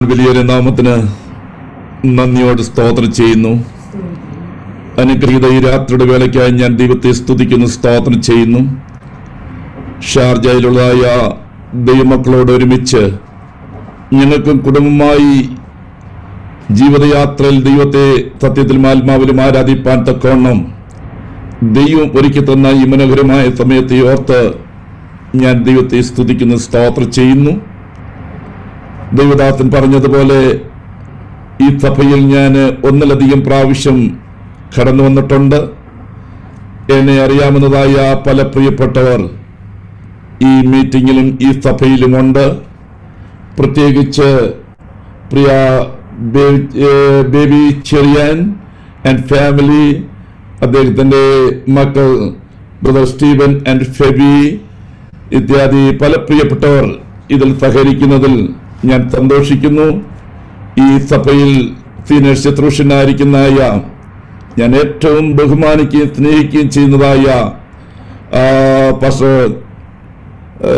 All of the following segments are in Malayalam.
വലിയൊരു നാമത്തിന് നന്ദിയോട് സ്തോത്രം ചെയ്യുന്നു അനുഗ്രഹീത ഈ രാത്രിയുടെ വേലയ്ക്കായി ഞാൻ ദൈവത്തെ സ്തുതിക്കുന്നു സ്തോത്രം ചെയ്യുന്നു ഷാർജയിലുള്ളതായ ദൈവമക്കളോട് ഒരുമിച്ച് ഞങ്ങൾക്കും കുടുംബമായി ജീവിതയാത്രയിൽ ദൈവത്തെ സത്യത്തിലും ആത്മാവിലും ആരാധിപ്പാൻ തക്കവണ്ണം ദൈവം ഒരുക്കി തന്ന ഈ മനോഹരമായ സമയത്തെ ഓർത്ത് ഞാൻ ദൈവത്തെ സ്തുതിക്കുന്നു സ്തോത്രം ചെയ്യുന്നു ദൈവദാസൻ പറഞ്ഞതുപോലെ ഈ സഭയിൽ ഞാൻ ഒന്നിലധികം പ്രാവശ്യം കടന്നു വന്നിട്ടുണ്ട് എന്നെ അറിയാവുന്നതായ പല പ്രിയപ്പെട്ടവർ ഈ മീറ്റിങ്ങിലും ഈ സഭയിലുമുണ്ട് പ്രത്യേകിച്ച് പ്രിയ ബേ- ഏഹ് ബേബി ചെറിയാൻ ആൻഡ് ഫാമിലി അദ്ദേഹത്തിൻ്റെ മക്കൾ ബ്രദർ സ്റ്റീവൻ ആൻഡ് ഫെബി ഇത്യാദി പല പ്രിയപ്പെട്ടവർ ഇതിൽ സഹകരിക്കുന്നതിൽ ഞാൻ സന്തോഷിക്കുന്നു ഈ സഭയിൽ സീനിയർ ശുശ്രൂഷനായിരിക്കുന്നതായ ഞാൻ ഏറ്റവും ബഹുമാനിക്കുകയും സ്നേഹിക്കുകയും ചെയ്യുന്നതായ ആ, പാസ്റ്റർ ആ,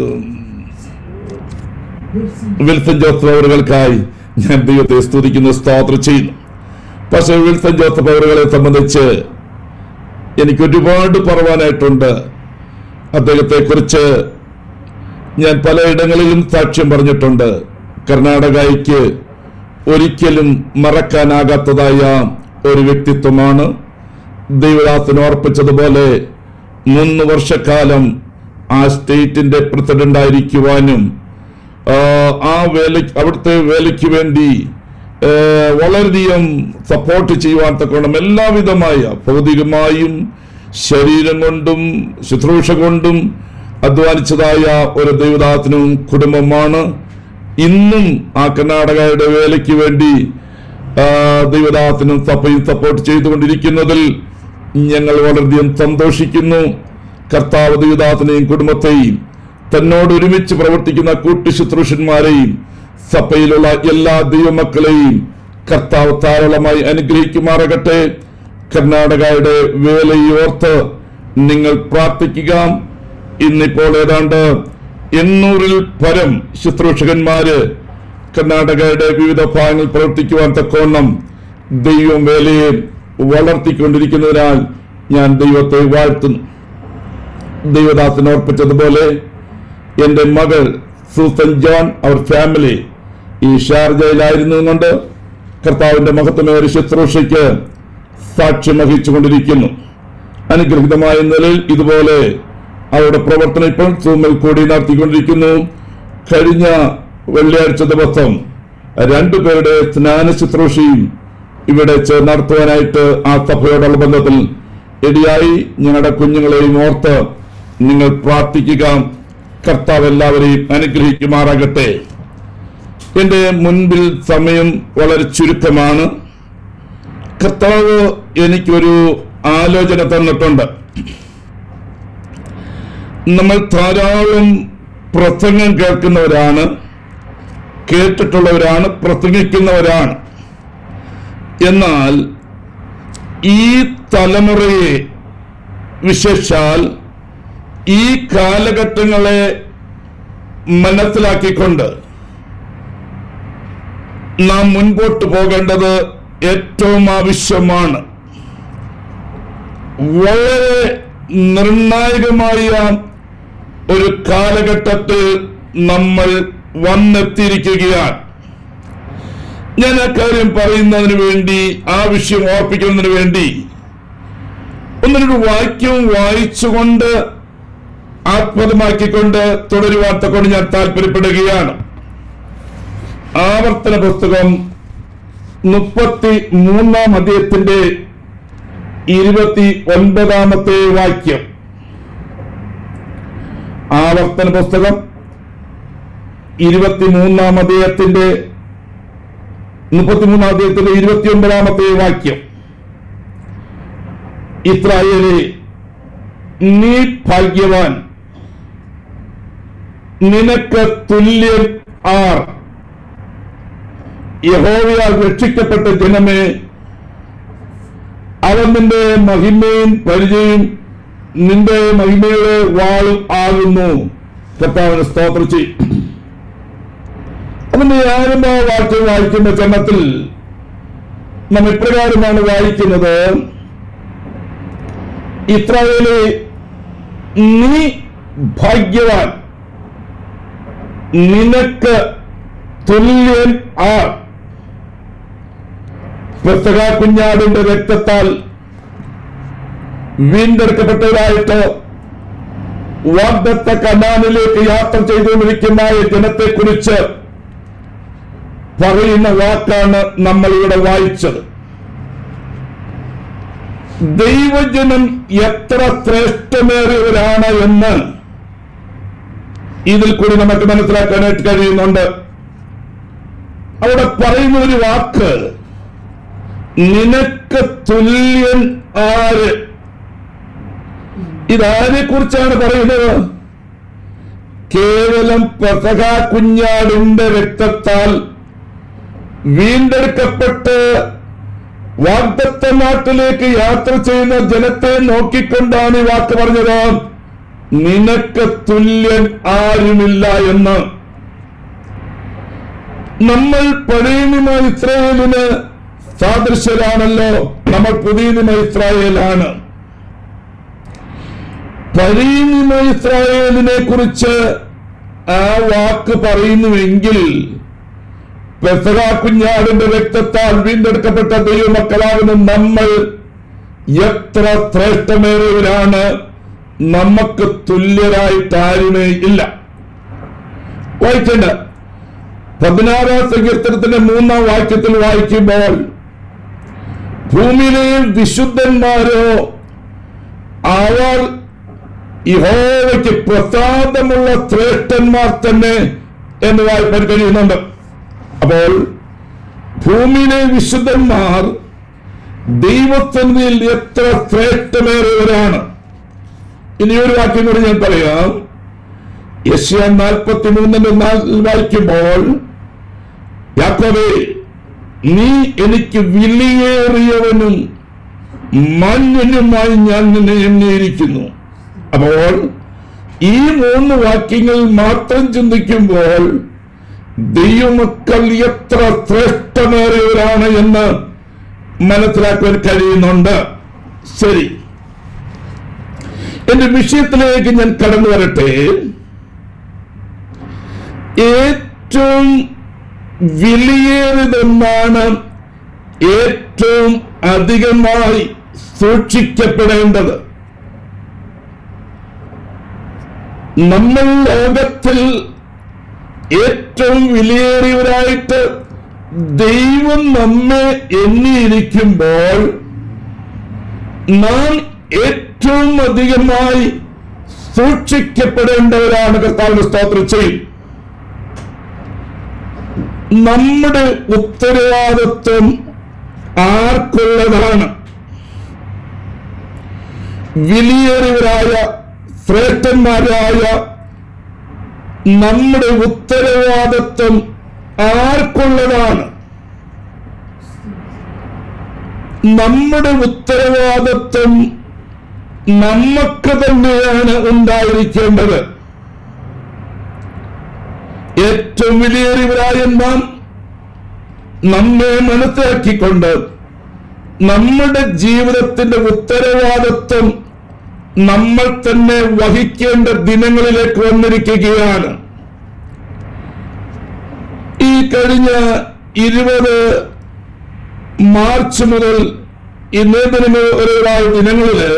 വിൽസൺ ജോസഫ് അവറുകൾക്കായി ഞാൻ ദൈവത്തെ സ്തുതിക്കുന്നു സ്തോത്രം ചെയ്യുന്നു പക്ഷേ വിൽസൺ ജോസഫ് അവറുകളെ സംബന്ധിച്ച് എനിക്ക് ഒരുപാട് പറവാനായിട്ടുണ്ട് അദ്ദേഹത്തെ കുറിച്ച് ഞാൻ പലയിടങ്ങളിലും സാക്ഷ്യം പറഞ്ഞിട്ടുണ്ട് കർണാടകയ്ക്ക് ഒരിക്കലും മറക്കാനാകാത്തതായ ഒരു വ്യക്തിത്വമാണ് ദൈവദാസൻ ഓർപ്പിച്ചതുപോലെ മൂന്ന് വർഷക്കാലം ആ സ്റ്റേറ്റിന്റെ പ്രസിഡന്റ് ആയിരിക്കുവാനും ആ, ആ വേല അവിടുത്തെ വേലയ്ക്ക് വേണ്ടി ആ, വളരെയധികം സപ്പോർട്ട് ചെയ്യുവാൻ തക്കോണം എല്ലാവിധമായ ഭൗതികമായും ശരീരം കൊണ്ടും ശുശ്രൂഷ കൊണ്ടും അധ്വാനിച്ചതായ ഒരു ദൈവദാസനും കുടുംബമാണ് ഇന്നും ആ കർണാടകയുടെ വേലയ്ക്ക് വേണ്ടി ആ, ദൈവദാസനും സഭയും സപ്പോർട്ട് ചെയ്തുകൊണ്ടിരിക്കുന്നതിൽ ഞങ്ങൾ വളരെയധികം സന്തോഷിക്കുന്നു കർത്താവ് ദൈവദാസനെയും കുടുംബത്തെയും തന്നോട് ഒരുമിച്ച് പ്രവർത്തിക്കുന്ന കൂട്ടു ശുശ്രൂഷന്മാരെയും സഭയിലുള്ള എല്ലാ ദൈവമക്കളെയും കർത്താവ് ധാരാളമായി അനുഗ്രഹിക്കുമാറാകട്ടെ കർണാടകയുടെ വേലയോർത്ത് നിങ്ങൾ പ്രാർത്ഥിക്കുക ഇന്നിപ്പോൾ ഏതാണ്ട് എണ്ണൂറിൽ പരം ശുശ്രൂഷകന്മാര് കർണാടകയുടെ വിവിധ ഭാഗങ്ങളിൽ പ്രവർത്തിക്കുവാൻ തക്കവണ്ണം ദൈവം വേലയെ വളർത്തിക്കൊണ്ടിരിക്കുന്നതിനാൽ ഞാൻ ദൈവത്തെ വാഴ്ത്തുന്നു ദൈവദാസൻ ഓർപ്പിച്ചതുപോലെ എൻ്റെ മകൾ സൂസൻ ജോൺ അവർ ഫാമിലി ഈ ഷാർജയിലായിരുന്നു കൊണ്ട് കർത്താവിന്റെ മഹത്വമേറിയ ശുശ്രൂഷയ്ക്ക് സാക്ഷ്യം വഹിച്ചുകൊണ്ടിരിക്കുന്നു അനുഗ്രഹിതമായ നിലയിൽ ഇതുപോലെ അവരുടെ പ്രവർത്തനം ഇപ്പോൾ സൂമിൽ കൂടി നടത്തിക്കൊണ്ടിരിക്കുന്നു കഴിഞ്ഞ വെള്ളിയാഴ്ച ദിവസം രണ്ടുപേരുടെ സ്നാന ശുശ്രൂഷയും ഇവിടെ വെച്ച് നടത്തുവാനായിട്ട് ആ സഭയോടുള്ള ബന്ധത്തിൽ ഇടയായി ഞങ്ങളുടെ കുഞ്ഞുങ്ങളെയും ഓർത്ത് നിങ്ങൾ പ്രാർത്ഥിക്കുക കർത്താവ് എല്ലാവരെയും അനുഗ്രഹിക്കുമാറാകട്ടെ എന്റെ മുൻപിൽ സമയം വളരെ ചുരുക്കമാണ് കർത്താവ് എനിക്കൊരു ആലോചന തന്നിട്ടുണ്ട് നമ്മൾ ധാരാളം പ്രസംഗം കേൾക്കുന്നവരാണ് കേട്ടിട്ടുള്ളവരാണ് പ്രസംഗിക്കുന്നവരാണ് എന്നാൽ ഈ തലമുറയെ വിശേഷാൽ ഈ കാലഘട്ടങ്ങളെ മനസ്സിലാക്കിക്കൊണ്ട് നാം മുൻപോട്ട് പോകേണ്ടത് ഏറ്റവും ആവശ്യമാണ് വളരെ നിർണായകമായ ഒരു കാലഘട്ടത്തിൽ നമ്മൾ വന്നെത്തിയിരിക്കുകയാണ് ഞാൻ ആ കാര്യം പറയുന്നതിന് വേണ്ടി ആ വിഷയം ഓർപ്പിക്കുന്നതിന് വേണ്ടി ഒന്നൊരു വാക്യം വായിച്ചുകൊണ്ട് ആത്മതമാക്കിക്കൊണ്ട് തുടരുവാൻ തക്കൊണ്ട് ഞാൻ താല്പര്യപ്പെടുകയാണ് ആവർത്തന പുസ്തകം മുപ്പത്തി മൂന്നാം അധ്യയത്തിന്റെ ഇരുപത്തി ഒൻപതാമത്തെ വാക്യം ആവർത്തന പുസ്തകം ഇരുപത്തിമൂന്നാം അധ്യയത്തിന്റെ മുപ്പത്തിമൂന്നാം അധ്യയത്തിന്റെ ഇരുപത്തി ഒൻപതാമത്തെ വാക്യം ഇസ്രായേലെ നീ ഭാഗ്യവാൻ നിനക്ക് തുല്യൻ ആർ യഹോവയാൽ രക്ഷിക്കപ്പെട്ട ജനമേ അവൻ നിന്റെ മഹിമയും പരിചയം നിന്റെ മഹിമയുടെ വാളും ആകുന്നു കർത്താവിന് സ്തോത്രം ചെയ്യും അതിന്റെ ആരംഭ വാക്യം വായിക്കുന്ന ചരണത്തിൽ നാം ഇപ്രകാരമാണ് വായിക്കുന്നത് ഇസ്രായേലെ നീ ഭാഗ്യവാൻ നിനക്ക് തുല്യൻ ആ പെസക കുഞ്ഞാടിന്റെ രക്തത്താൽ വീണ്ടെടുക്കപ്പെട്ടവരായിട്ട് വാഗ്ദത്ത കനാനിലേക്ക് യാത്ര ചെയ്തുകൊണ്ടിരിക്കുന്ന ഈ ജനത്തെക്കുറിച്ച് പറയുന്ന വാക്കാണ് നമ്മൾ ഇവിടെ വായിച്ചത് ദൈവജനം എത്ര ശ്രേഷ്ഠമേറിയവരാണ് എന്ന് ഇതിൽ കൂടി നമുക്ക് മനസ്സിലാക്കാനായിട്ട് കഴിയുന്നുണ്ട് അവിടെ പറയുന്ന ഒരു വാക്ക് നിനക്ക് തുല്യൻ ആര് ഇതാരെ കുറിച്ചാണ് പറയുന്നത് കേവലം പെസക കുഞ്ഞാടിന്റെ രക്തത്താൽ വീണ്ടെടുക്കപ്പെട്ട് വാഗ്ദത്ത നാട്ടിലേക്ക് യാത്ര ചെയ്യുന്ന ജനത്തെ നോക്കിക്കൊണ്ടാണ് ഈ വാക്ക് പറഞ്ഞത് നിനക്ക് തുല്യൻ ആരുമില്ല എന്ന് നമ്മൾ പഴയ നിയമ ഇസ്രായേലിന് സാദൃശ്യരാണല്ലോ നമ്മൾ പുതിയ നിയമ ഇസ്രായേലാണ് പഴയ നിയമ ഇസ്രായേലിനെ കുറിച്ച് ആ വാക്ക് പറയുന്നുവെങ്കിൽ പെസക കുഞ്ഞാടിന്റെ രക്തത്താൽ വീണ്ടെടുക്കപ്പെട്ട ദൈവമക്കളാകുന്ന നമ്മൾ എത്ര ശ്രേഷ്ഠമേറിയവരാണ് നമുക്ക് തുല്യരായിട്ട് ആരുമേ ഇല്ല വായിക്കേണ്ട പതിനാറാം സങ്കീർത്തനത്തിന്റെ മൂന്നാം വാക്യത്തിൽ വായിക്കുമ്പോൾ ഭൂമിയിലെ വിശുദ്ധന്മാരോ അവർ യഹോവയ്ക്ക് പ്രസാദമുള്ള ശ്രേഷ്ഠന്മാർ തന്നെ എന്ന് വായിപ്പാൻ കഴിയുന്നുണ്ട് അപ്പോൾ ഭൂമിയിലെ വിശുദ്ധന്മാർ ദൈവസന്നിധിയിൽ എത്ര ശ്രേഷ്ഠമേറിയവരാണ് ഇനി ഒരു വാക്യം കൂടി ഞാൻ പറയാം യശ്യ നാൽപ്പത്തി മൂന്നിന്റെ നാലിൽ വായിക്കുമ്പോൾ യാക്കോബേ നീ എനിക്ക് വിലയേറിയവനും മാന്യനുമായി ഞാൻ നിന്നെ എണ്ണിയിരിക്കുന്നു അപ്പോൾ ഈ മൂന്ന് വാക്യങ്ങൾ മാത്രം ചിന്തിക്കുമ്പോൾ ദൈവമക്കൾ എത്ര ശ്രേഷ്ഠമേറിയവരാണ് എന്ന് മനസ്സിലാക്കാൻ കഴിയുന്നുണ്ട് ശരി എന്റെ വിഷയത്തിലേക്ക് ഞാൻ കടന്നു വരട്ടെ ഏറ്റവും വിലയേറിയതെന്നാണ് ഏറ്റവും അധികമായി സൂക്ഷിക്കപ്പെടേണ്ടത് നമ്മൾ ലോകത്തിൽ ഏറ്റവും വിലയേറിയവരായിട്ട് ദൈവം നമ്മെ എണ്ണിയിരിക്കുമ്പോൾ നാം ഏറ്റവും അധികമായി സൂക്ഷിക്കപ്പെടേണ്ടവരാണ് കർത്താവിന്റെ സ്തോത്രം ചെയ്യും നമ്മുടെ ഉത്തരവാദിത്വം ആർക്കുള്ളതാണ് വിലയേറിയവരായ ശ്രേഷ്ഠന്മാരായ നമ്മുടെ ഉത്തരവാദിത്വം ആർക്കുള്ളതാണ് നമ്മുടെ ഉത്തരവാദിത്വം നമുക്ക് തന്നെയാണ് ഉണ്ടായിരിക്കേണ്ടത് ഏറ്റവും വിലയേറിയവരായ നാം നമ്മെ മനസ്സിലാക്കിക്കൊണ്ട് നമ്മുടെ ജീവിതത്തിന്റെ ഉത്തരവാദിത്വം നമ്മൾ തന്നെ വഹിക്കേണ്ട ദിനങ്ങളിലേക്ക് വന്നിരിക്കുകയാണ് ഈ കഴിഞ്ഞ ഇരുപത് മാർച്ച് മുതൽ ഇന്നേ ദിനം വരെയുള്ള ദിനങ്ങളില്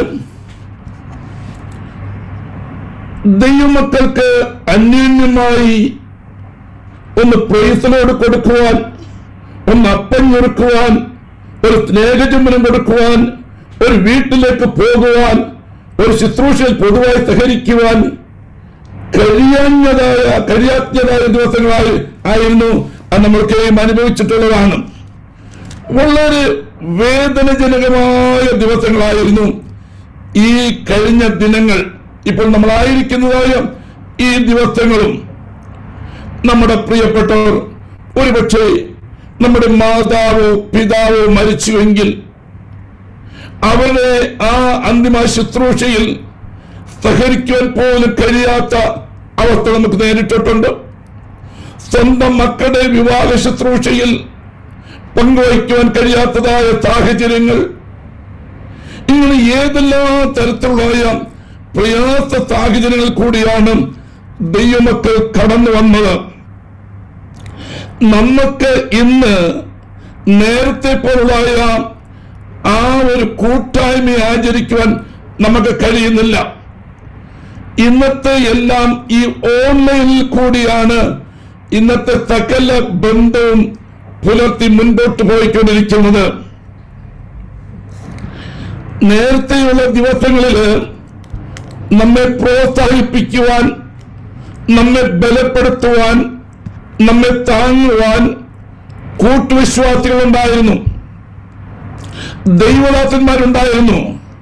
ദൈവമക്കൾക്ക് അന്യോന്യമായി ഒന്ന് പ്രൈസലോട് കൊടുക്കുവാൻ ഒന്ന് അപ്പം ഞൊറുക്കുവാൻ ഒരു സ്നേഹചുംബനം കൊടുക്കുവാൻ ഒരു വീട്ടിലേക്ക് പോകുവാൻ ഒരു ശുശ്രൂഷയിൽ പൊതുവായി സഹകരിക്കുവാൻ കഴിയാഞ്ഞതായ കഴിയാത്തതായ ദിവസങ്ങളായി ആയിരുന്നു അത് നമ്മൾക്കെയും അനുഭവിച്ചിട്ടുള്ളതാണ് വളരെ വേദനജനകമായ ദിവസങ്ങളായിരുന്നു ഈ കഴിഞ്ഞ ദിനങ്ങൾ ഇപ്പോൾ നമ്മളായിരിക്കുന്നതായ ഈ ദിവസങ്ങളും നമ്മുടെ പ്രിയപ്പെട്ടവർ ഒരുപക്ഷെ നമ്മുടെ മാതാവോ പിതാവോ മരിച്ചുവെങ്കിൽ അവരുടെ ആ അന്തിമ ശുശ്രൂഷയിൽ സഹകരിക്കുവാൻ പോലും കഴിയാത്ത അവസ്ഥ നമുക്ക് നേരിട്ടിട്ടുണ്ട് സ്വന്തം മക്കളുടെ വിവാഹ ശുശ്രൂഷയിൽ പങ്കുവയ്ക്കുവാൻ കഴിയാത്തതായ സാഹചര്യങ്ങൾ ഇങ്ങനെ ഏതെല്ലാം തരത്തിലുള്ള പ്രയാസ സാഹചര്യങ്ങൾ കൂടിയാണ് ദൈവമക്കൾ കടന്നു വന്നത് നമുക്ക് ഇന്ന് നേരത്തെ പോലുള്ള ആ ഒരു കൂട്ടായ്മ ആചരിക്കുവാൻ നമുക്ക് കഴിയുന്നില്ല ഇന്നത്തെ എല്ലാം ഈ ഓൺലൈനിൽ കൂടിയാണ് ഇന്നത്തെ സകല ബന്ധവും പുലർത്തി മുൻപോട്ട് പോയിക്കൊണ്ടിരിക്കുന്നത് നേരത്തെയുള്ള ദിവസങ്ങളിൽ നമ്മെ പ്രോത്സാഹിപ്പിക്കുവാൻ നമ്മെ ബലപ്പെടുത്തുവാൻ നമ്മെ താങ്ങുവാൻ കൂട്ടുവിശ്വാസികളുണ്ടായിരുന്നു ദൈവദാസന്മാരുണ്ടായിരുന്നു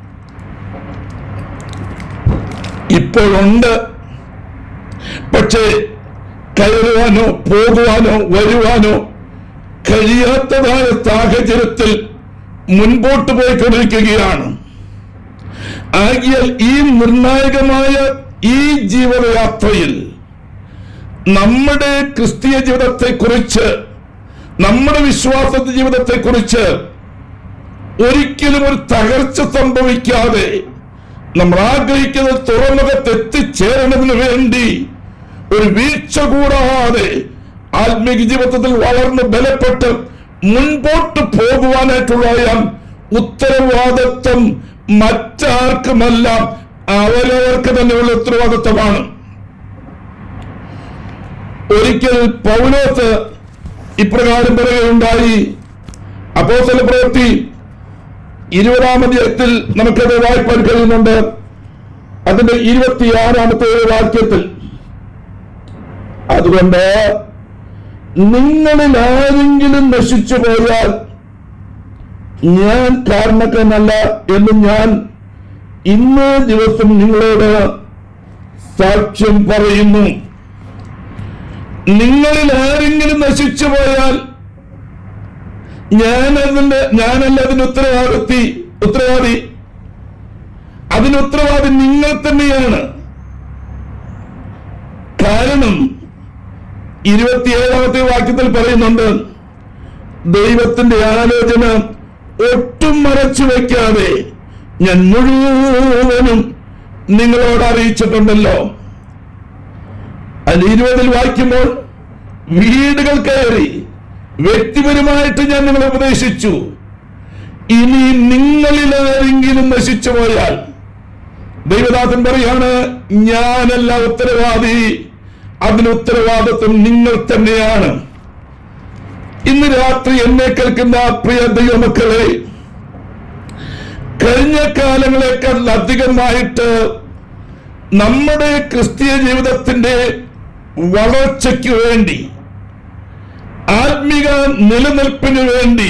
ഇപ്പോഴുണ്ട് പക്ഷേ കയറുവാനോ പോകുവാനോ വരുവാനോ കഴിയാത്തതായ സാഹചര്യത്തിൽ മുൻപോട്ട് പോയിക്കൊണ്ടിരിക്കുകയാണ് ആകിയാൽ ഈ നിർണായകമായ ഈ ജീവിതയാത്രയിൽ നമ്മുടെ ക്രിസ്തീയ ജീവിതത്തെ കുറിച്ച് നമ്മുടെ വിശ്വാസ ജീവിതത്തെ കുറിച്ച് ഒരിക്കലും ഒരു തകർച്ച സംഭവിക്കാതെ നമ്മൾ ആഗ്രഹിക്കുന്ന തുറമുഖത്ത് എത്തിച്ചേരണതിന് വേണ്ടി ഒരു വീഴ്ച കൂടാതെ ആത്മീക ജീവിതത്തിൽ വളർന്ന് ബലപ്പെട്ട് മുൻപോട്ട് പോകുവാനായിട്ടുള്ള ഉത്തരവാദിത്വം മറ്റാർക്കുമല്ല അവരവർക്ക് തന്നെയുള്ള ഉത്തരവാദിത്വമാണ് ഒരിക്കൽ പൗലോസ് ഇപ്രകാരം പറയുകയുണ്ടായി അപ്പോസ്തല പ്രവൃത്തി ഇരുപതാം അധ്യായത്തിൽ നമുക്കത് വായിപ്പാൻ കഴിയുന്നുണ്ട് അതിന്റെ ഇരുപത്തിയാറാമത്തെ വാക്യത്തിൽ അതുകൊണ്ട് നിങ്ങളിൽ ആരെങ്കിലും നശിച്ചു പോയാൽ ഞാൻ കാരണക്കാരനല്ല എന്ന് ഞാൻ ഇന്നേ ദിവസം നിങ്ങളോട് സാക്ഷ്യം പറയുന്നു നിങ്ങളിൽ ആരെങ്കിലും നശിച്ചു പോയാൽ ഞാൻ അതിന്റെ ഞാനല്ല അതിന് ഉത്തരവാദിത്തി ഉത്തരവാദി അതിന് ഉത്തരവാദി നിങ്ങൾ തന്നെയാണ് കാരണം ഇരുപത്തിയേഴാമത്തെ വാക്യത്തിൽ പറയുന്നുണ്ട് ദൈവത്തിന്റെ ആലോചന ഒട്ടും മറച്ചു വയ്ക്കാതെ ഞാൻ മുഴുവനും നിങ്ങളോട് അറിയിച്ചിട്ടുണ്ടല്ലോ അതിൽ ഇരുപതിൽ വായിക്കുമ്പോൾ വീടുകൾ കയറി വ്യക്തിപരമായിട്ട് ഞാൻ നിങ്ങളെ ഉപദേശിച്ചു ഇനി നിങ്ങളിൽ ആരെങ്കിലും നശിച്ചു പോയാൽ ദൈവദാസൻ പറയാണ് ഞാനല്ല ഉത്തരവാദി അതിന് ഉത്തരവാദിത്വം നിങ്ങൾ തന്നെയാണ് ഇന്ന് രാത്രി എന്നെ കേൾക്കുന്ന പ്രിയ ദൈവമക്കളെ കഴിഞ്ഞ കാലങ്ങളെക്കാൾ അധികമായിട്ട് നമ്മുടെ ക്രിസ്തീയ ജീവിതത്തിന്റെ വളർച്ചയ്ക്ക് വേണ്ടി ആത്മിക നിലനിൽപ്പിന് വേണ്ടി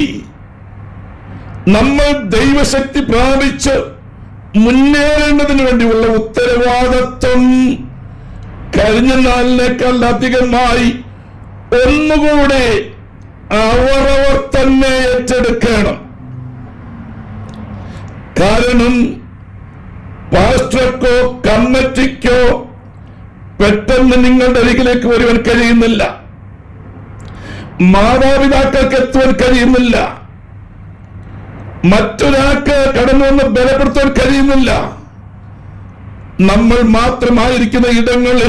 നമ്മൾ ദൈവശക്തി പ്രാപിച്ച് മുന്നേറേണ്ടതിന് വേണ്ടിയുള്ള ഉത്തരവാദിത്വം കഴിഞ്ഞ നാളിനേക്കാൾ അധികമായി ഒന്നുകൂടെ അവരവർ തന്നെ ഏറ്റെടുക്കണം കാരണം പാസ്റ്റർക്കോ കമ്മിറ്റിക്കോ പെട്ടെന്ന് നിങ്ങളുടെ അരികിലേക്ക് വരുവാൻ കഴിയുന്നില്ല മാതാപിതാക്കൾക്ക് എത്തുവാൻ കഴിയുന്നില്ല മറ്റൊരാൾക്ക് കടന്നു വന്ന് ബലപ്പെടുത്താൻ കഴിയുന്നില്ല നമ്മൾ മാത്രമായിരിക്കുന്ന ഇടങ്ങളിൽ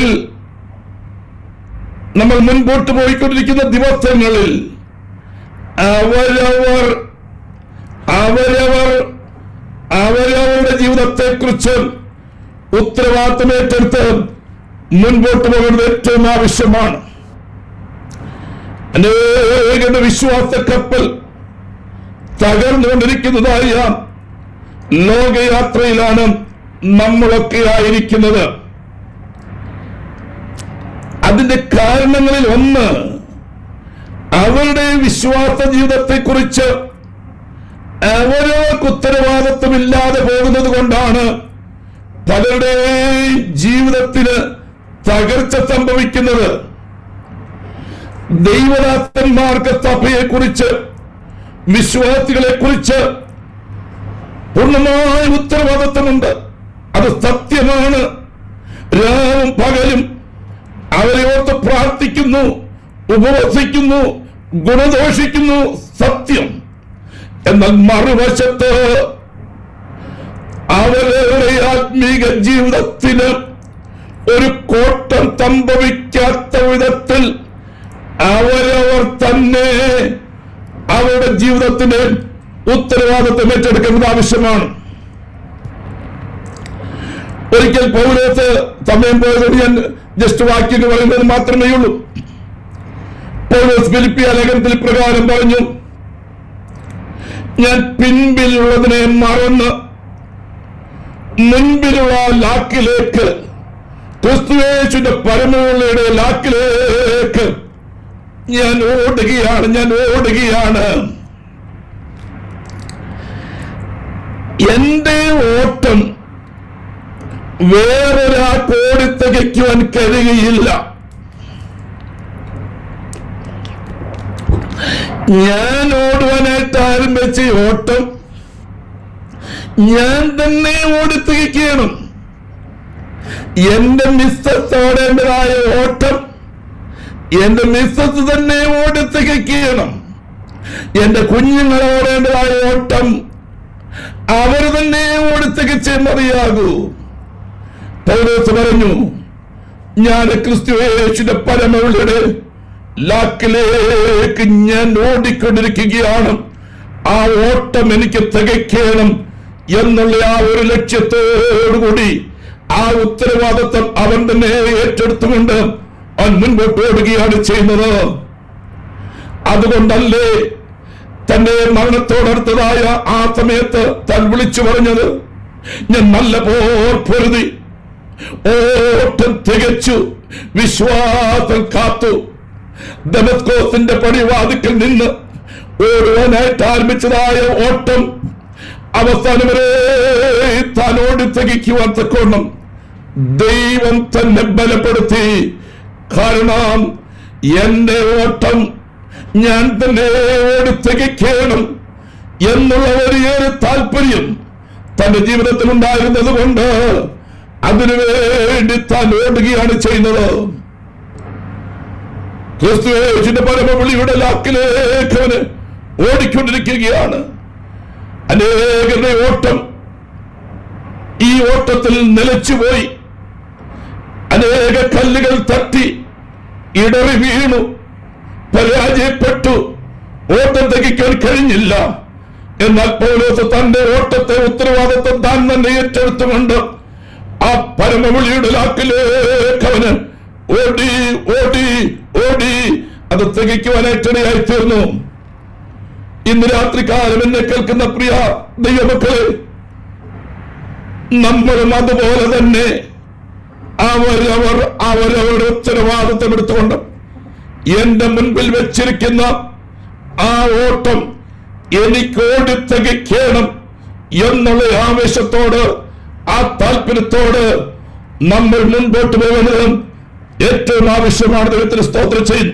നമ്മൾ മുൻപോട്ട് പോയിക്കൊണ്ടിരിക്കുന്ന ദിവസങ്ങളിൽ അവരവർ അവരവർ അവരവരുടെ ജീവിതത്തെക്കുറിച്ച് ഉത്തരവാദിത്തം ഏറ്റെടുത്ത് മുൻപോട്ട് പോകേണ്ടത് ഏറ്റവും ആവശ്യമാണ് അനേകന്റെ വിശ്വാസ കപ്പൽ തകർന്നുകൊണ്ടിരിക്കുന്നതായ ലോകയാത്രയിലാണ് നമ്മളൊക്കെ ആയിരിക്കുന്നത് അതിന്റെ കാരണങ്ങളിൽ ഒന്ന് അവരുടെ വിശ്വാസ ജീവിതത്തെക്കുറിച്ച് അവരവർക്ക് ഉത്തരവാദിത്വമില്ലാതെ പോകുന്നത് കൊണ്ടാണ് പലരുടെയും ജീവിതത്തിന് തകർച്ച സംഭവിക്കുന്നത് ദൈവദാസന്മാർക്ക് സഭയെ കുറിച്ച് വിശ്വാസികളെ കുറിച്ച് പൂർണ്ണമായ ഉത്തരവാദിത്വമുണ്ട് അത് സത്യമാണ് രാവും പകലും അവരെ ഓർത്ത് പ്രാർത്ഥിക്കുന്നു ഉപവസിക്കുന്നു ഗുണദോഷിക്കുന്നു സത്യം എന്നാൽ മറുവശത്ത് അവരുടെ ആത്മീക ജീവിതത്തിന് ഒരു കോട്ടം സംഭവിക്കാത്ത വിധത്തിൽ അവരവർ തന്നെ അവരുടെ ജീവിതത്തിന് ഉത്തരവാദിത്വം ഏറ്റെടുക്കേണ്ടത് ആവശ്യമാണ് ഒരിക്കൽ പൗലോസ് സമയം പോയത് ഞാൻ ജസ്റ്റ് വാക്യം പറയുന്നത് മാത്രമേ ഉള്ളൂ പൗലോസ് ഫിലിപ്പിയ ലേഖനത്തിൽ പ്രകാരം പറഞ്ഞു ഞാൻ പിൻപിലുള്ളതിനെ മറന്ന് മുൻപിലുള്ള ലാക്കിലേക്ക് ക്രിസ്തുവേശുവിന്റെ പരമോളയുടെ ലാക്കിലേക്ക് ഞാൻ ഓടുകയാണ് ഞാൻ ഓടുകയാണ് എന്റെ ഓട്ടം വേറൊരാൾക്ക് ഓടിത്തികയ്ക്കുവാൻ കഴിയുകയില്ല ഞാൻ ഓടുവാനായിട്ട് ആരംഭിച്ച ഈ ഓട്ടം ഞാൻ തന്നെ ഓടിത്തികയ്ക്കണം എന്റെ മിസ്സസ് ഓടേണ്ടതായ ഓട്ടം എന്റെ മിസ്സസ് തന്നെ ഓടിത്തികയ്ക്കണം എന്റെ കുഞ്ഞുങ്ങൾ ഓടേണ്ടതായ ഓട്ടം അവർ തന്നെ ഓടിത്തികച്ചേ മതിയാകൂ പൗലോസ് പറഞ്ഞു ഞാൻ ക്രിസ്തു യേശുവിന്റെ പരമവിളിയുടെ ലാക്കിലേക്ക് ഞാൻ ഓടിക്കൊണ്ടിരിക്കുകയാണ് ആ ഓട്ടം എനിക്ക് തികയ്ക്കണം എന്നുള്ള ആ ഒരു ലക്ഷ്യത്തോടുകൂടി ആ ഉത്തരവാദിത്വം അവൻ തന്നെ ഏറ്റെടുത്തുകൊണ്ട് അവൻ മുൻപോട്ട് ഓടുകയാണ് ചെയ്യുന്നത് അതുകൊണ്ടല്ലേ തന്റെ മരണത്തോടടുത്തതായ ആ സമയത്ത് താൻ വിളിച്ചു പറഞ്ഞത് ഞാൻ നല്ല പോർ പൊരുതി ഓട്ടം തികച്ചു വിശ്വാസം കാത്തു ദമസ്കോസിന്റെ പടിവാതിക്കൽ നിന്ന് ഓടുവാനായിട്ട് ആരംഭിച്ചതായ ഓട്ടം അവസാനം വരെ താൻ ഓടി തികയ്ക്കുവാൻ തക്കോണം ദൈവം തന്നെ ബലപ്പെടുത്തി കാരണം എന്റെ ഓട്ടം ഞാൻ തന്നെ ഓടി തികയ്ക്കണം എന്നുള്ള വലിയൊരു താല്പര്യം തന്റെ ജീവിതത്തിൽ ഉണ്ടായിരുന്നത് കൊണ്ട് അതിനുവേണ്ടി താൻ ഓടുകയാണ് ചെയ്യുന്നത് ക്രിസ്തുവേശുവിന്റെ പരമവിളിയുടെ ലാക്കിലേക്ക് അവന് ഓടിക്കൊണ്ടിരിക്കുകയാണ് അനേകരുടെ ഓട്ടം ഈ ഓട്ടത്തിൽ നിലച്ചുപോയി അനേക കല്ലുകൾ തട്ടി ഇടറി വീണു പരാജയപ്പെട്ടു ഓട്ടം തികയ്ക്കാൻ കഴിഞ്ഞില്ല എന്നാൽ പൗലോസ് തന്റെ ഓട്ടത്തെ ഉത്തരവാദിത്വം താൻ തന്നെ ഏറ്റെടുത്തുകൊണ്ട് ആ പരമവിളിയുടെ ലാക്കിലേക്ക് അവന് ഓടി ഓടി ഓടി അത് തികയ്ക്കുവാനായിട്ടിടയായി തീർന്നു ഇന്ന് രാത്രികാലം എന്നെ കേൾക്കുന്ന പ്രിയ ദൈവമക്കളെ നമ്മളും അതുപോലെ തന്നെ അവരവർ അവരവരുടെ ഉത്തരവാദിത്വം എടുത്തുകൊണ്ട് എന്റെ മുൻപിൽ വെച്ചിരിക്കുന്ന ആ ഓട്ടം എനിക്ക് ഓടി തികയ്ക്കണം എന്നുള്ള ആവേശത്തോട് ആ താല്പര്യത്തോട് നമ്മൾ മുൻപോട്ട് പോകുന്നത് ഏറ്റവും ആവശ്യമാണ് ദൈവത്തിന് സ്തോത്രം ചെയ്യുന്നു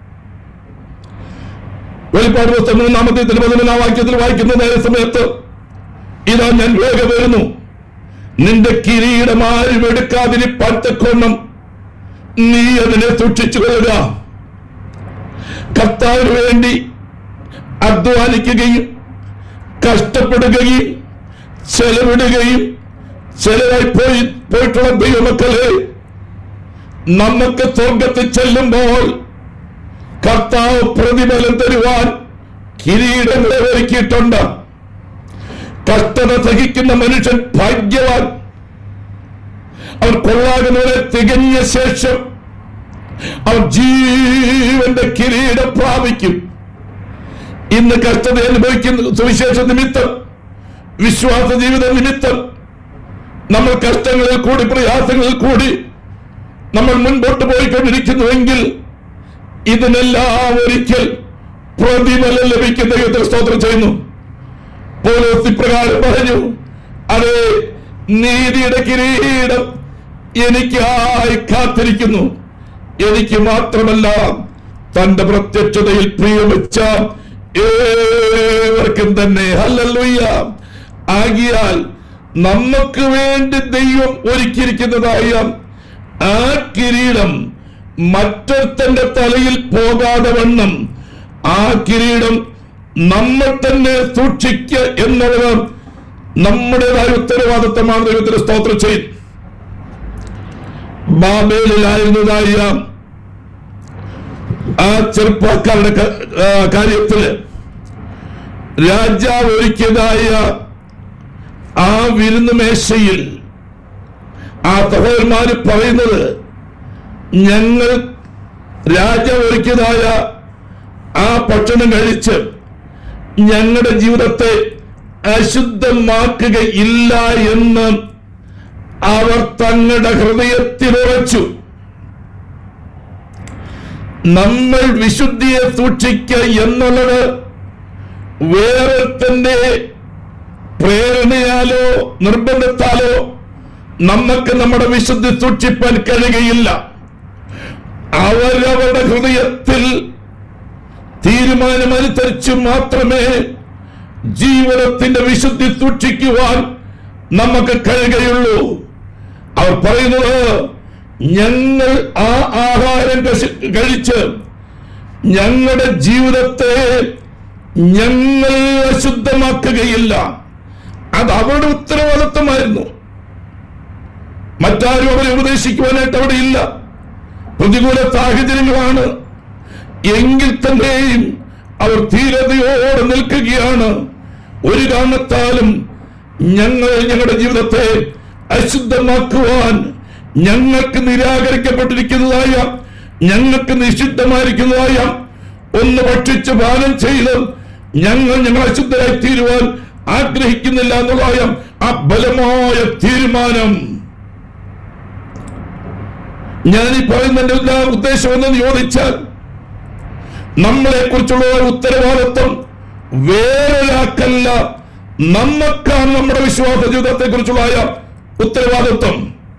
വെളിപ്പാട് പുസ്തകം മൂന്നാമത്തെ പതിനൊന്നാം വാക്യത്തിൽ വായിക്കുന്ന നേരെ സമയത്ത് ഇതാ ഞാൻ വേഗം വരുന്നു നിന്റെ കിരീടം ആരും എടുക്കാതിരിപ്പാൻ തക്കോണം നീ അതിനെ സൂക്ഷിച്ചു കൊള്ളുക കർത്താവിന് വേണ്ടി അധ്വാനിക്കുകയും കഷ്ടപ്പെടുകയും ചെലവിടുകയും ചെലവായി പോയി പോയിട്ടുള്ള ദൈവമക്കളെ നമുക്ക് സ്വർഗത്തിൽ ചെല്ലുമ്പോൾ കർത്താവ് പ്രതിഫലം തരുവാൻ കിരീടങ്ങളെ ഒരുക്കിയിട്ടുണ്ട് കഷ്ടത സഹിക്കുന്ന മനുഷ്യൻ ഭാഗ്യവാൻ അവൻ കൊള്ളാകുന്നവരെ തികഞ്ഞ ശേഷം അവൻ ജീവന്റെ കിരീടം പ്രാപിക്കും ഇന്ന് കഷ്ടത അനുഭവിക്കുന്ന സുവിശേഷ നിമിത്തം വിശ്വാസ ജീവിത നിമിത്തം നമ്മൾ കഷ്ടങ്ങളിൽ കൂടി പ്രയാസങ്ങളിൽ കൂടി നമ്മൾ മുൻപോട്ട് പോയിക്കൊണ്ടിരിക്കുന്നുവെങ്കിൽ ഇതിനെല്ലാം ഒരിക്കൽ പ്രതിഫലം ലഭിക്കുന്ന ദൈവത്തിൽ സ്തോത്രം ചെയ്യുന്നു പോലോസ് ഇപ്രകാരം പറഞ്ഞു അതെ നീതിയുടെ കിരീടം എനിക്കായി കാത്തിരിക്കുന്നു എനിക്ക് മാത്രമല്ല തന്റെ പ്രത്യക്ഷതയിൽ പ്രിയമിച്ച ഏവർക്കും തന്നെ ഹല്ലേലൂയ ആകിയാൽ നമുക്ക് വേണ്ടി ദൈവം ഒരുക്കിയിരിക്കുന്നതായ ആ കിരീടം മറ്റൊരുത്തന്റെ തലയിൽ പോകാതെ വണ്ണം ആ കിരീടം നമ്മൾ തന്നെ സൂക്ഷിക്കുക എന്നുള്ളത് നമ്മുടേതായ ഉത്തരവാദിത്തമാണ് ദൈവത്തിന് സ്തോത്രം ചെയ്യും ബാബേലിലായിരുന്നതായ ആ ചെറുപ്പക്കാരുടെ ക- ആ, കാര്യത്തില് രാജാവ് ഒരുക്കിയതായ ആ വിരുന്ന് മേശയിൽ ആ സഹോദരന്മാര് പറയുന്നത് ഞങ്ങൾ രാജാവ് ഒരുക്കിയതായ ആ ഭക്ഷണം കഴിച്ച് ഞങ്ങളുടെ ജീവിതത്തെ അശുദ്ധമാക്കുകയില്ല എന്ന് അവർ തങ്ങളുടെ ഹൃദയത്തിൽ ഉറച്ചു നമ്മൾ വിശുദ്ധിയെ സൂക്ഷിക്കുക എന്നുള്ളത് വേറൊരുത്തന്റെ പ്രേരണയാലോ നിർബന്ധത്താലോ നമുക്ക് നമ്മുടെ വിശുദ്ധി സൂക്ഷിപ്പാൻ കഴിയുകയില്ല അവരവരുടെ ഹൃദയത്തിൽ തീരുമാനമനുസരിച്ച് മാത്രമേ ജീവിതത്തിന്റെ വിശുദ്ധി സൂക്ഷിക്കുവാൻ നമുക്ക് കഴിയുകയുള്ളൂ അവർ പറയുന്നത് ഞങ്ങൾ ആ ആഹാരം കശി- കഴിച്ച് ഞങ്ങളുടെ ജീവിതത്തെ ഞങ്ങൾ അശുദ്ധമാക്കുകയില്ല അത് അവരുടെ ഉത്തരവാദിത്വമായിരുന്നു മറ്റാരും അവരെ ഉപദേശിക്കുവാനായിട്ട് അവിടെ ഇല്ല പ്രതികൂല സാഹചര്യങ്ങളാണ് എങ്കിൽ തന്നെയും അവർ ധീരതയോടെ നിൽക്കുകയാണ് ഒരു കാരണത്താലും ഞങ്ങൾ ഞങ്ങളുടെ ജീവിതത്തെ അശുദ്ധമാക്കുവാൻ ഞങ്ങൾക്ക് നിരാകരിക്കപ്പെട്ടിരിക്കുന്നതായ ഞങ്ങൾക്ക് നിഷിദ്ധമായിരിക്കുന്നതായ ഒന്ന് ഭക്ഷിച്ച് പാനം ചെയ്ത് ഞങ്ങൾ ഞങ്ങൾ അശുദ്ധരായി തീരുവാൻ ആഗ്രഹിക്കുന്നില്ല എന്നുള്ളതായ ആ ബലമായ തീരുമാനം ഞാൻ ഈ പറയുന്നതിന്റെ എല്ലാ ഉദ്ദേശം എന്തെന്ന് ചോദിച്ചാൽ നമ്മളെ കുറിച്ചുള്ള ഉത്തരവാദിത്വം വേറൊരാൾക്കല്ല നമുക്കാണ് നമ്മുടെ വിശ്വാസ ജീവിതത്തെ കുറിച്ചുള്ള ഉത്തരവാദിത്വം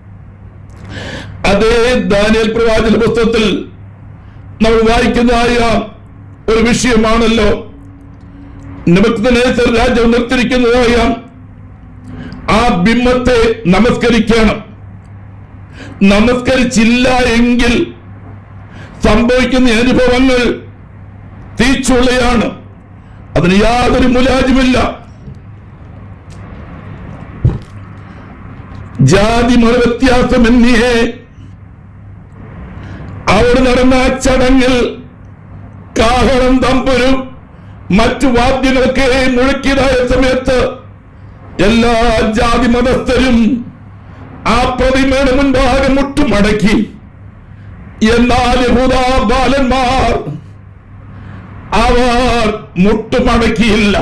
അതേ ദാനിയൽ പ്രവാചക പുസ്തകത്തിൽ നമ്മൾ വായിക്കുന്നതായ ഒരു വിഷയമാണല്ലോ നിമിത്തനേസർ രാജ്യം നിർത്തിരിക്കുന്നതായ ആ ബിംബത്തെ നമസ്കരിക്കണം നമസ്കരിച്ചില്ല എങ്കിൽ സംഭവിക്കുന്ന അനുഭവങ്ങൾ തീച്ചുള്ളയാണ് അതിന് യാതൊരു മുലാജുമില്ല ജാതി മതവ്യത്യാസമെന്നിയെ അവിടെ നടന്ന ആ ചടങ്ങിൽ കാഹളം തമ്പുരും മറ്റു വാദ്യങ്ങളൊക്കെ മുഴക്കിയതായ സമയത്ത് എല്ലാ ജാതി മതസ്ഥരും ആ പ്രതിമയുടെ മുൻപാകെ മുട്ടുമടക്കി എന്നാൽ യഹൂദാ ബാലന്മാർ അവർ മുട്ടുമടക്കിയില്ല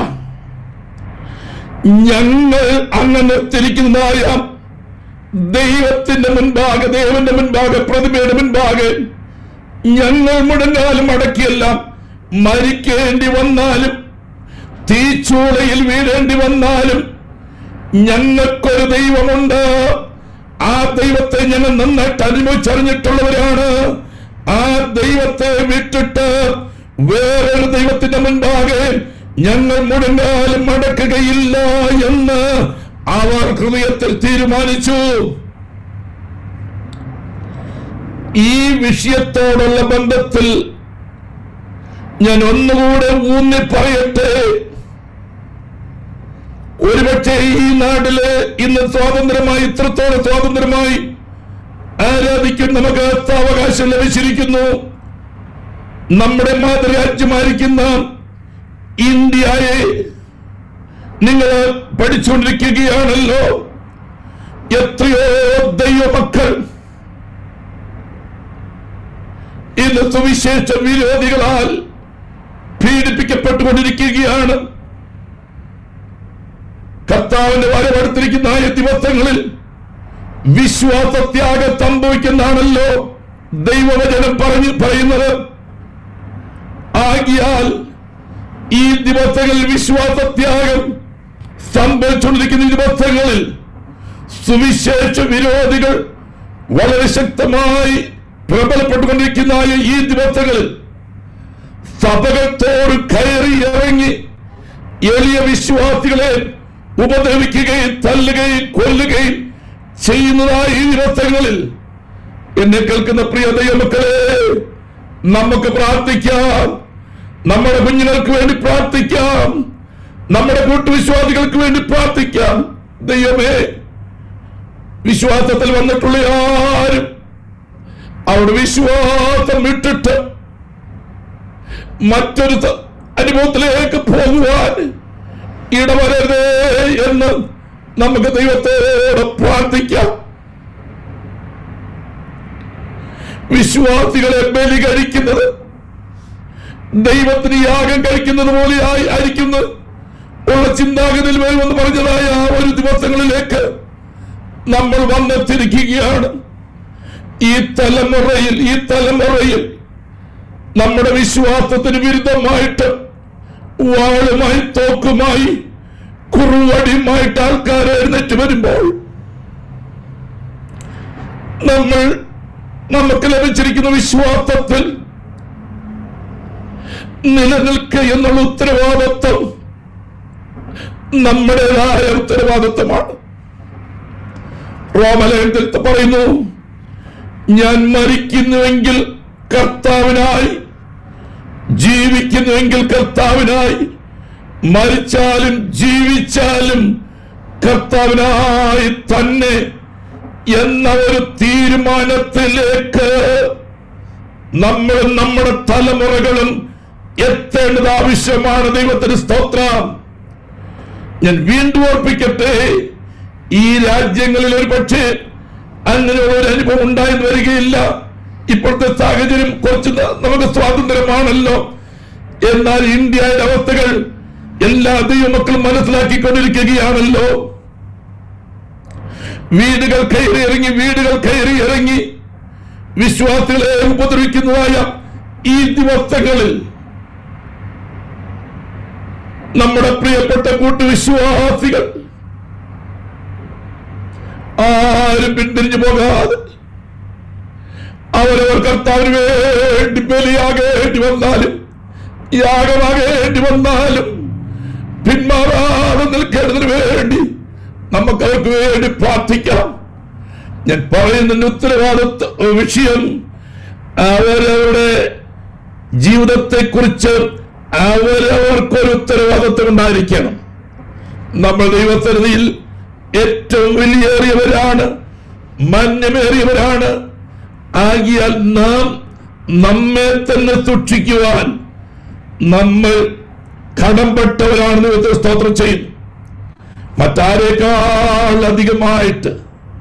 ഞങ്ങൾ അങ്ങനെ തിരിക്കുന്നതായ ദൈവത്തിന്റെ മുൻപാകെ ദൈവന്റെ മുൻപാകെ പ്രതിമയുടെ മുൻപാകെ ഞങ്ങൾ മുടങ്ങാലും അടക്കിയല്ല മരിക്കേണ്ടി വന്നാലും തീച്ചൂളയിൽ വീഴേണ്ടി വന്നാലും ഞങ്ങൾക്കൊരു ദൈവമുണ്ട് ആ ദൈവത്തെ ഞങ്ങൾ നന്നായിട്ട് അനുഭവിച്ചറിഞ്ഞിട്ടുള്ളവരാണ് ആ ദൈവത്തെ വിട്ടിട്ട് വേറൊരു ദൈവത്തിന്റെ മുൻപാകെ ഞങ്ങൾ മുടങ്ങാലും മടക്കുകയില്ല എന്ന് അവർ ഹൃദയത്തിൽ തീരുമാനിച്ചു ഈ വിഷയത്തോടുള്ള ബന്ധത്തിൽ ഞാൻ ഒന്നുകൂടെ ഊന്നി പറയട്ടെ ഒരുപക്ഷെ ഈ നാട്ടില് ഇന്ന് സ്വാതന്ത്ര്യമായി ഇത്രത്തോളം സ്വാതന്ത്ര്യമായി ആരാധിക്കും നമുക്ക് അവകാശം ലഭിച്ചിരിക്കുന്നു നമ്മുടെ മാതൃരാജ്യമായിരിക്കുന്ന ഇന്ത്യയെ നിങ്ങൾ പഠിച്ചുകൊണ്ടിരിക്കുകയാണല്ലോ എത്രയോ ദൈവമക്കൾ ഇന്ന് സുവിശേഷ വിരോധികളാൽ പീഡിപ്പിക്കപ്പെട്ടുകൊണ്ടിരിക്കുകയാണ് കർത്താവിന്റെ വരവെടുത്തിരിക്കുന്ന ആയ ദിവസങ്ങളിൽ വിശ്വാസത്യാഗം സംഭവിക്കുന്നതാണല്ലോ ദൈവവചനം പറഞ്ഞു പറയുന്നത് ആകിയാൽ ഈ ദിവസങ്ങളിൽ വിശ്വാസത്യാഗം സംഭവിച്ചുകൊണ്ടിരിക്കുന്ന ഈ ദിവസങ്ങളിൽ സുവിശേഷ വിരോധികൾ വളരെ ശക്തമായി പ്രബലപ്പെട്ടുകൊണ്ടിരിക്കുന്ന ഈ ദിവസങ്ങളിൽ സഭകത്തോട് കയറി ഇറങ്ങി എളിയ വിശ്വാസികളെ ഉപദ്രവിക്കുകയും തല്ലുകയും കൊല്ലുകയും ചെയ്യുന്നതായ ഈ ദിവസങ്ങളിൽ എന്നെ കേൾക്കുന്ന പ്രിയ ദൈവമക്കളെ നമുക്ക് പ്രാർത്ഥിക്കാം നമ്മുടെ കുഞ്ഞുങ്ങൾക്ക് വേണ്ടി പ്രാർത്ഥിക്കാം നമ്മുടെ കൂട്ടുവിശ്വാസികൾക്ക് വേണ്ടി പ്രാർത്ഥിക്കാം ദൈവമേ വിശ്വാസത്തിൽ വന്നിട്ടുള്ള ആരും അവിടെ വിശ്വാസം വിട്ടിട്ട് മറ്റൊരു ത- അനുഭവത്തിലേക്ക് പോകുവാൻ ഇടവരരുതേ എന്ന് നമുക്ക് ദൈവത്തോട് പ്രാർത്ഥിക്കാം വിശ്വാസികളെ ബലി കഴിക്കുന്നത് ദൈവത്തിന് യാഗം കഴിക്കുന്നത് പോലെ ആയി ആയിരിക്കുന്നത് ഉള്ള ചിന്താഗതിയിൽ വരുമെന്ന് പറഞ്ഞതായ ആ ഒരു ദിവസങ്ങളിലേക്ക് നമ്മൾ വന്നെത്തിരിക്കുകയാണ് ഈ തലമുറയിൽ ഈ തലമുറയിൽ നമ്മുടെ വിശ്വാസത്തിന് വിരുദ്ധമായിട്ട് വാളുമായി തോക്കുമായി കുറുവടിയുമായിട്ട് ആൾക്കാർ എഴുന്നേറ്റ് വരുമ്പോൾ നമ്മൾ നമുക്ക് ലഭിച്ചിരിക്കുന്ന വിശ്വാസത്തിൽ നിലനിൽക്കുക എന്നുള്ള ഉത്തരവാദിത്വം നമ്മുടേതായ ഉത്തരവാദിത്വമാണ് റോമലേഖനത്തിൽ പറയുന്നു ഞാൻ മരിക്കുന്നുവെങ്കിൽ കർത്താവിനായി ജീവിക്കുന്നുവെങ്കിൽ കർത്താവിനായി മരിച്ചാലും ജീവിച്ചാലും കർത്താവിനായി തന്നെ എന്ന ഒരു തീരുമാനത്തിലേക്ക് നമ്മളും നമ്മുടെ തലമുറകളും എത്തേണ്ടത് ആവശ്യമാണ് ദൈവത്തിന് സ്തോത്രം ഞാൻ വീണ്ടും ഓർപ്പിക്കട്ടെ ഈ രാജ്യങ്ങളിൽ ഒരു പക്ഷേ അങ്ങനെയുള്ള ഒരു അനുഭവം ഉണ്ടായെന്ന് വരികയില്ല ഇപ്പോഴത്തെ സാഹചര്യം കുറച്ച് ന- നമുക്ക് സ്വാതന്ത്ര്യമാണല്ലോ എന്നാൽ ഇന്ത്യയുടെ അവസ്ഥകൾ എല്ലാ ദൈവമക്കളും മനസ്സിലാക്കിക്കൊണ്ടിരിക്കുകയാണല്ലോ വീടുകൾ കയറി ഇറങ്ങി വീടുകൾ കയറി ഇറങ്ങി വിശ്വാസികളെ ഉപദ്രവിക്കുന്നതായ ഈ ദിവസങ്ങളിൽ നമ്മുടെ പ്രിയപ്പെട്ട കൂട്ടുവിശ്വാസികൾ ആരും പിന്തിരിഞ്ഞു പോകാതെ അവരവർ കർത്താവിന് വേണ്ടി ബലിയാകേണ്ടി വന്നാലും യാഗമാകേണ്ടി വന്നാലും പിന്മാറാതെ നിൽക്കേണ്ടതിന് വേണ്ടി നമുക്ക് അവർക്ക് വേണ്ടി പ്രാർത്ഥിക്കാം ഞാൻ പറയുന്നതിന്റെ ഉത്തരവാദിത്വ വിഷയം അവരവരുടെ ജീവിതത്തെക്കുറിച്ച് അവരവർക്കൊരു ഉത്തരവാദിത്വം ഉണ്ടായിരിക്കണം നമ്മൾ ദൈവസന്നിധിയിൽ ഏറ്റവും വലിയേറിയവരാണ് മാന്യമേറിയവരാണ് ആകിയാൽ നാം നമ്മെ തന്നെ സൂക്ഷിക്കുവാൻ നമ്മൾ കടംപെട്ടവരാണെന്ന് ദൈവത്തെ സ്തോത്രം ചെയ്യും മറ്റാരേക്കാൾ അധികമായിട്ട്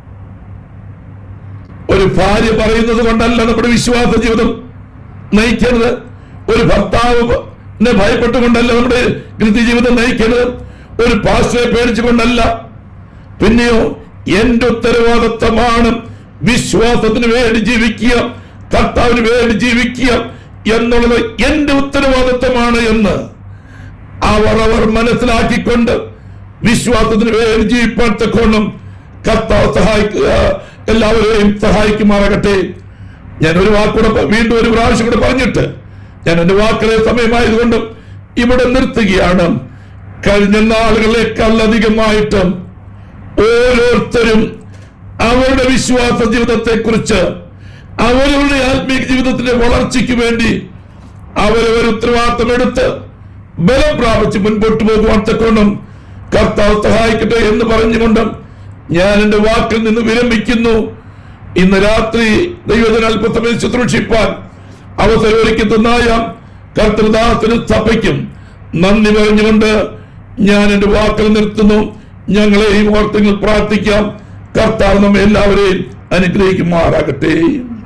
ഒരു ഭാര്യ പറയുന്നത് കൊണ്ടല്ല നമ്മുടെ വിശ്വാസ ജീവിതം നയിക്കുന്നത് ഒരു ഭർത്താവ് നെ ഭയപ്പെട്ടുകൊണ്ടല്ല നമ്മുടെ കൃത്യ ജീവിതം നയിക്കുന്നത് ഒരു പാസ്റ്ററെ പേടിച്ചുകൊണ്ടല്ല പിന്നെയോ എന്റെ ഉത്തരവാദിത്തമാണ് വിശ്വാസത്തിന് വേണ്ടി ജീവിക്കുക കർത്താവിന് വേണ്ടി ജീവിക്കുക എന്നുള്ളത് എന്റെ ഉത്തരവാദിത്തമാണ് എന്ന് അവർ അവർ മനസ്സിലാക്കിക്കൊണ്ട് വിശ്വാസത്തിന് വേണ്ടി ജീവിപ്പാൻ തക്കോണം കർത്താവ് സഹായിക്കുക എല്ലാവരെയും സഹായിക്കുമാറാകട്ടെ ഞാൻ ഒരു വാക്കൂടെ പ- വീണ്ടും ഒരു പ്രാവശ്യം കൂടെ പറഞ്ഞിട്ട് ഞാൻ എന്റെ വാക്കുകളെ സമയമായതുകൊണ്ട് ഇവിടെ നിർത്തുകയാണ് കഴിഞ്ഞ നാളുകളേക്കാൾ അധികമായിട്ട് ഓരോരുത്തരും അവരുടെ വിശ്വാസ ജീവിതത്തെ കുറിച്ച് അവരവരുടെ ആത്മീയ ജീവിതത്തിന്റെ വളർച്ചയ്ക്ക് വേണ്ടി അവരവർ ഉത്തരവാദിത്തം എടുത്ത് ബലം പ്രാപിച്ച് മുൻപോട്ട് പോകുവാൻ തക്കോണം കർത്താവ് സഹായിക്കട്ടെ എന്ന് പറഞ്ഞുകൊണ്ട് ഞാൻ എന്റെ വാക്കിൽ നിന്ന് വിരമിക്കുന്നു ഇന്ന് രാത്രി ദൈവത്തിന് അല്പസമയം ശുശ്രൂഷിപ്പാൻ അവസരം ഒരുക്കി തന്നായ കർത്തൃദാസനും സഭയ്ക്കും നന്ദി പറഞ്ഞുകൊണ്ട് ഞാൻ എന്റെ വാക്കിൽ നിർത്തുന്നു ഞങ്ങളെയും ഓർത്തുങ്ങൾ പ്രാർത്ഥിക്കാം കർത്താവ് നമ്മെ എല്ലാവരെയും അനുഗ്രഹിക്കുമാറാകട്ടെ